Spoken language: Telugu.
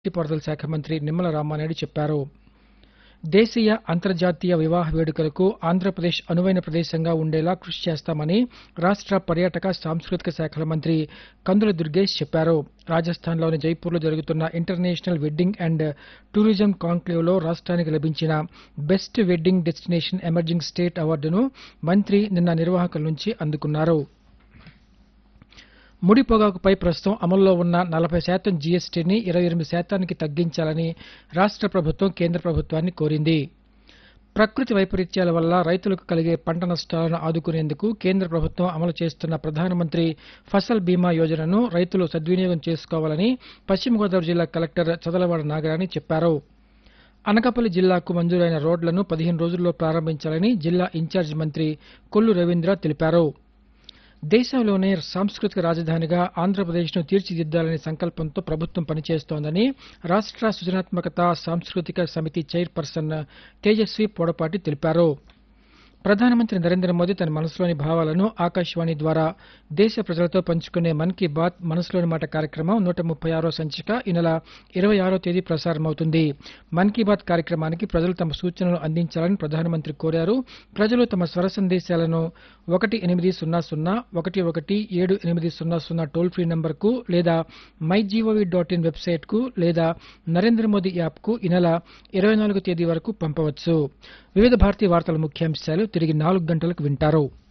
నీటిపారుదల శాఖ మంత్రి నిమ్మల రామానాయుడు చెప్పారు దేశీయ అంతర్జాతీయ వివాహ వేడుకలకు ఆంధ్రప్రదేశ్ అనువైన ప్రదేశంగా ఉండేలా కృషి చేస్తామని రాష్ట పర్యాటక సాంస్కృతిక శాఖల మంత్రి కందుల దుర్గేష్ చెప్పారు రాజస్థాన్లోని జైపూర్లో జరుగుతున్న ఇంటర్నేషనల్ వెడ్డింగ్ అండ్ టూరిజం కాంక్లేవ్లో రాష్ట్రానికి లభించిన best wedding destination emerging state అవార్డును మంత్రి నిన్న నిర్వాహకుల నుంచి అందుకున్నారు ముడి పొగాకుపై ప్రస్తుతం అమల్లో ఉన్న నలభై శాతం జీఎస్టీని ఇరవై ఎనిమిది శాతానికి తగ్గించాలని రాష్ట ప్రభుత్వం కేంద్ర ప్రభుత్వాన్ని కోరింది ప్రకృతి వైపరీత్యాల వల్ల రైతులకు కలిగే పంట నష్టాలను ఆదుకునేందుకు కేంద్ర ప్రభుత్వం అమలు చేస్తున్న ప్రధానమంత్రి ఫసల్ బీమా యోజనను రైతులు సద్వినియోగం చేసుకోవాలని పశ్చిమ గోదావరి జిల్లా కలెక్టర్ చదలవాడ నాగరాణి చెప్పారు అనకాపల్లి జిల్లాకు మంజూరైన రోడ్లను పదిహేను రోజుల్లో ప్రారంభించాలని జిల్లా ఇన్ఛార్జి మంత్రి కొల్లు రవీంద్ర తెలిపారు దేశంలోనే సాంస్కృతిక రాజధానిగా ఆంధ్రప్రదేశ్ను తీర్చిదిద్దాలనే సంకల్పంతో ప్రభుత్వం పనిచేస్తోందని రాష్ట సృజనాత్మకత సాంస్కృతిక సమితి చైర్పర్సన్ తేజస్వి పొడపాటి తెలిపారు ప్రధానమంత్రి నరేంద్ర మోదీ తన మనసులోని భావాలను ఆకాశవాణి ద్వారా దేశ ప్రజలతో పంచుకునే మన్ కీ బాత్ మనసులోని మాట కార్యక్రమం నూట ముప్పై ఆరో సంచిక ఈ నెల ఇరవై ఆరో తేదీ ప్రసారమవుతుంది మన్ కీ బాత్ కార్యక్రమానికి ప్రజలు తమ సూచనలు అందించాలని ప్రధానమంత్రి కోరారు ప్రజలు తమ స్వర సందేశాలను ఒకటి ఎనిమిది సున్నా సున్నా ఒకటి ఒకటి ఏడు ఎనిమిది సున్నా సున్నా టోల్ ఫ్రీ నంబర్కు లేదా మై జీఓవీ డాట్ ఇన్ వెబ్సైట్కు లేదా నరేంద్ర మోదీ యాప్కు ఈ నెల ఇరవై నాలుగు తేదీ వరకు పంపవచ్చు వివిధ భారతీయ వార్తల ముఖ్యాంశాలు తిరిగి నాలుగు గంటలకు వింటారు